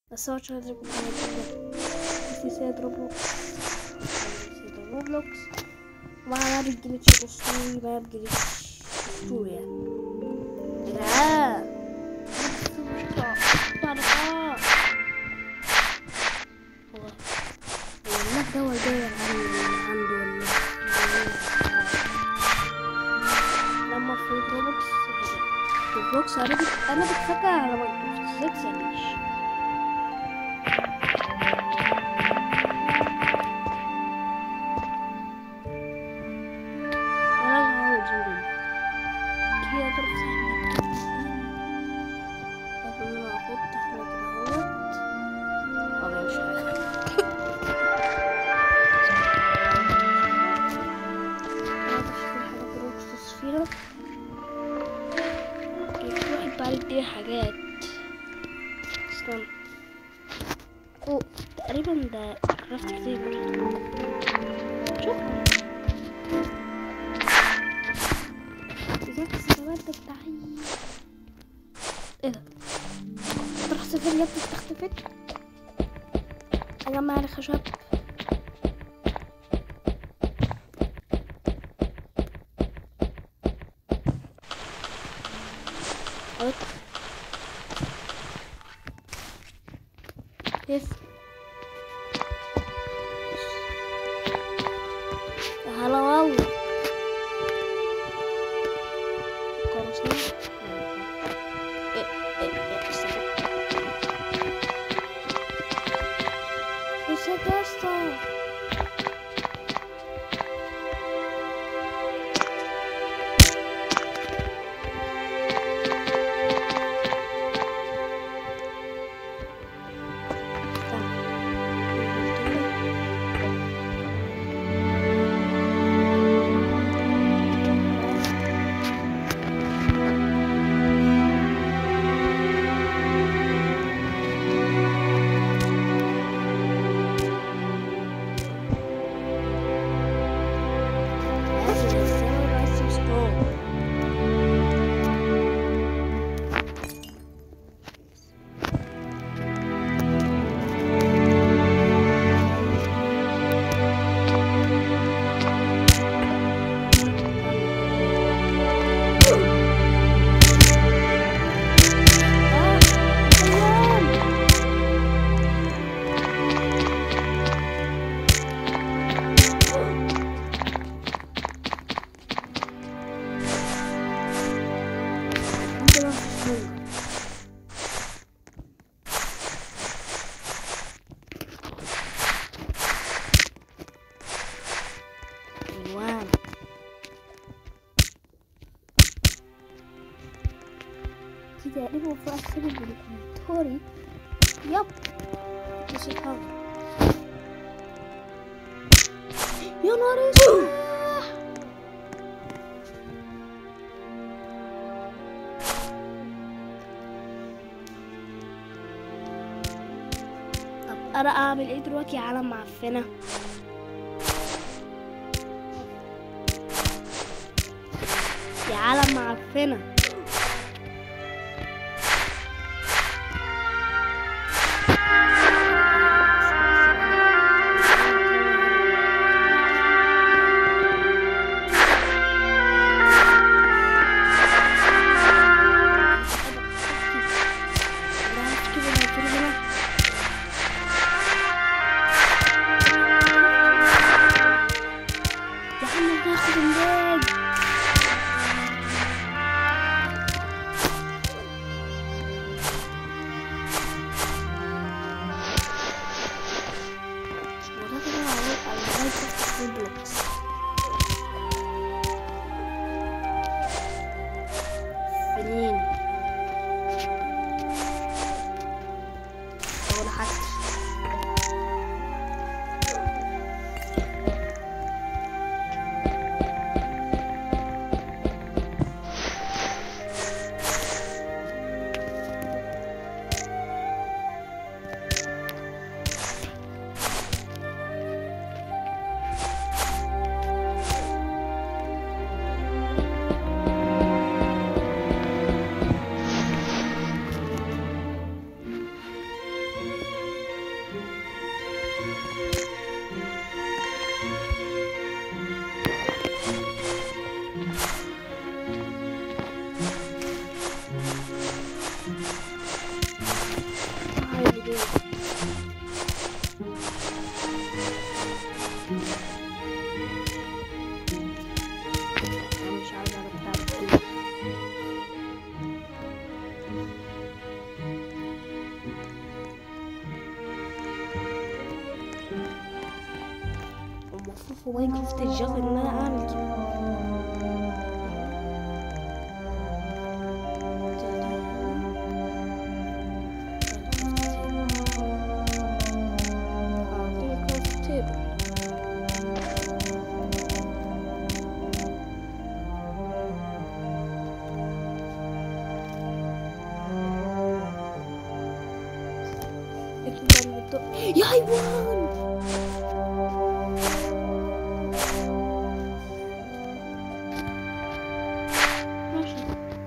بس هو عشان أضرب سيد روبلوكس سيد روبلوكس ومعنا ماب جليتش أسطوري ماب جليتش أسطوري يعني يا جدعان معرفة هو هو الماب ده هو جاي عن عنده ولا لما في روبلوكس روبلوكس انا بت... انا بتفكر على مايكروسوفت 6 مش انا هو جيري كي اضرب سهم قبل ما احط هنا كده اهوت ما بيعملش حاجه انا بشتري حاجه في الوقت تصفيره في واحد بعد دي حاجات استنى اوه تقريبا ده كرافت تيبل شكرا ازيك السلامات بتاعي ايه ده تروح سفر يا ابني تختفت اجمع لي خشب أوت. يس هلا والله خلصنا إيه إيه إيه استنى. نسيت يا اسطى Wow. كده تقريبا في أكتب بالكمبيوتري يب مش الحاجة يا نهار اسود طب انا اعمل ايه دلوقتي يا عالم معفنه يا عالم معفنه يا عم تاخد الباج وده كده على على مايكروسوفت روبلوكس فنين ولا حاجة في ماينكرافت الجافا ان انا اعمل كده Minecraft table. اكتب بقى الدق- يا حيوان ماشي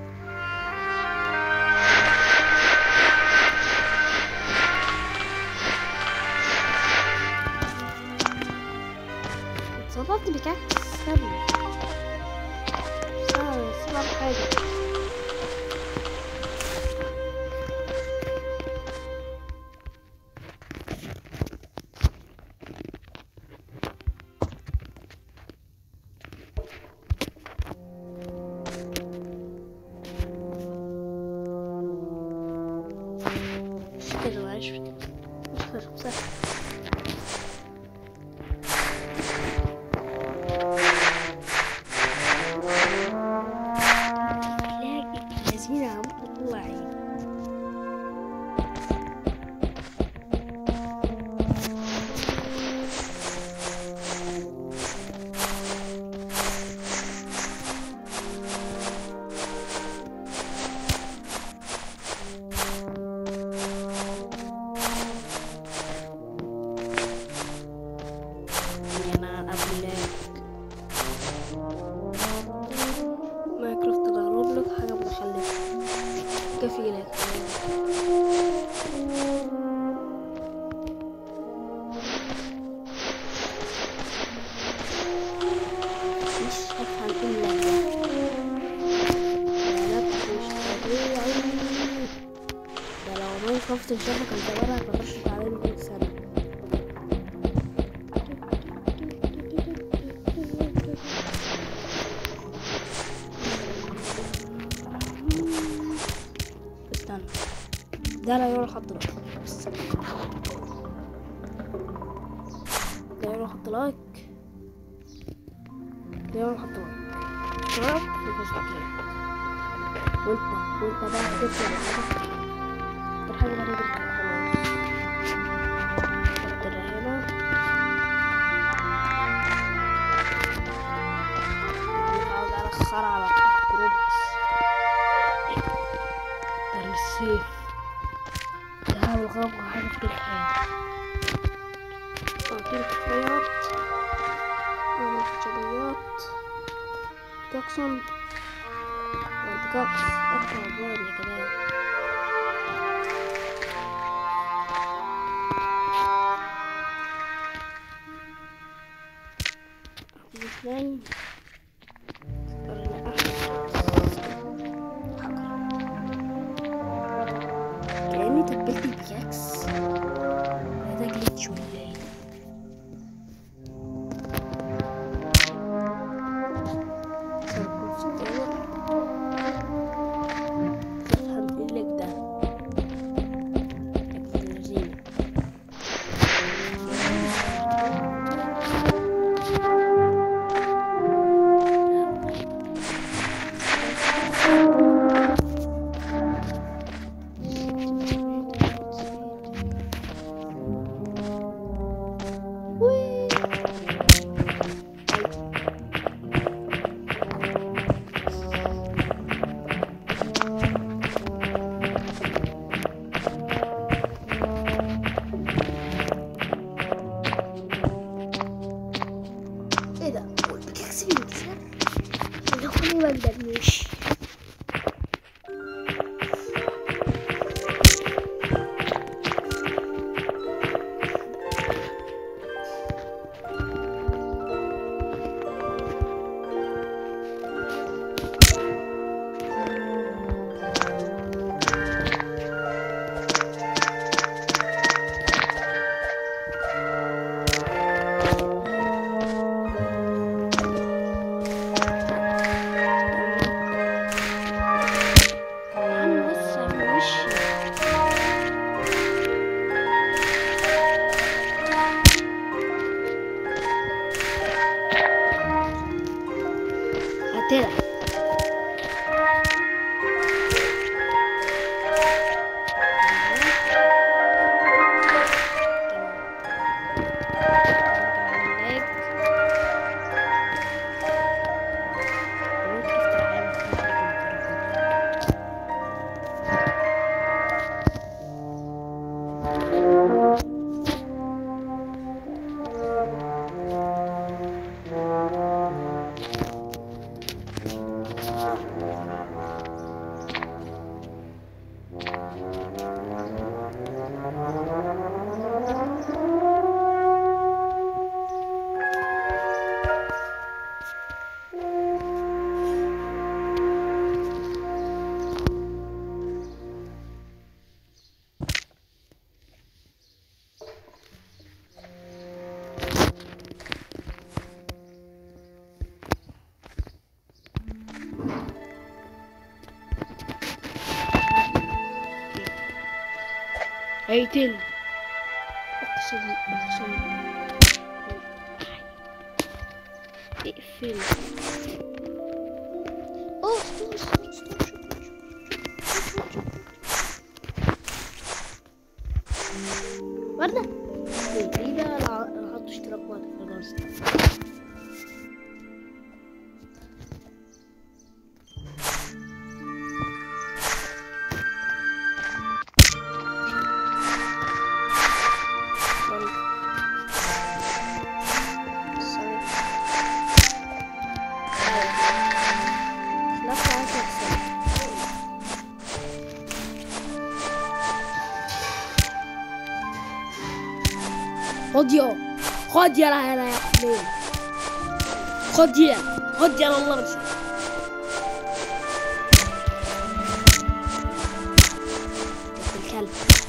اتصدمت بكعكس استنى استنى استنى حاجة مش كده معلش مش كده مش فارقة سهل لا الذين عمرو الله عين يا نعم أبلاك ماينكرافت ده روبلوك حاجة متخلفة كفيلة مش هفهم إلا ده مش طبيعي ده لو ماينكرافت الجافا كان زمانها كبرشت عليه 100 سنة استنى ده لا يروح حط لايك بس. ده يروح حط لايك ده يروح حط لايك اشتراك وتشترك وانت وانت بقى هتكتب الحاجة الحاجة بقى نجرب خلاص حط ده هنا عاوز ارخر على كروبكس السيف ده الغاب حاجة في الحياة أعطيك خياط أعمل خشبيات كاكسون والكاكس أكتر بلادي كمان أعطيك اثنين أرنا أحد كأني تبلت البيكاكس هذا جليتش ولا ايه Minecraft Tower. تفهم هيتل اقسم اقسم اقفل اوه ستور ستور ستور شكرا شكرا شكرا ورنا ايه ده انا أنا حاطط اشتراك واحد خلاص Sorry. خلاص عايز اكسب خد يا خد يا لا يا حمين خد يا خد يا الله مش الكلب